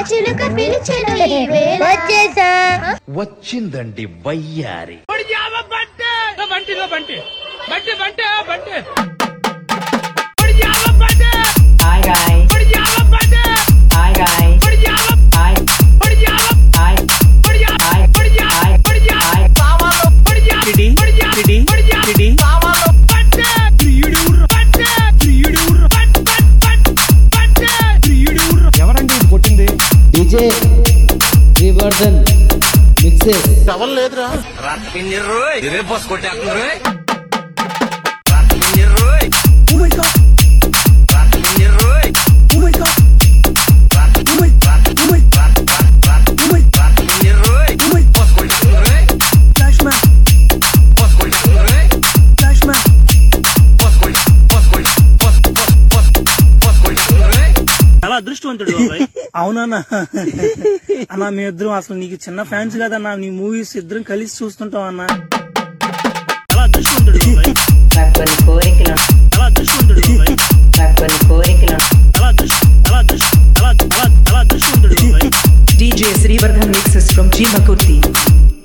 చిలుక పిలిచెను ఈ వేళ వచ్చేసా వచ్చిందండి వయ్యారి Hi guys. Hi guys. Hi. Hi. Hi. Hi. ఎవరండి ఇది కొట్టింది డీజే రివర్సన్ మిక్సెస్ చాలా అదృష్టవంతుడు బాబాయ్ అవునన్నా అన్నా మీ ఇద్దరం అసలు నీకు చిన్న ఫ్యాన్స్ కదన్నా నీ మూవీస్ ఇద్దరం కలిసి చూస్తుంటాం అన్నా చాలా అదృష్టవంతుడు బాబాయ్.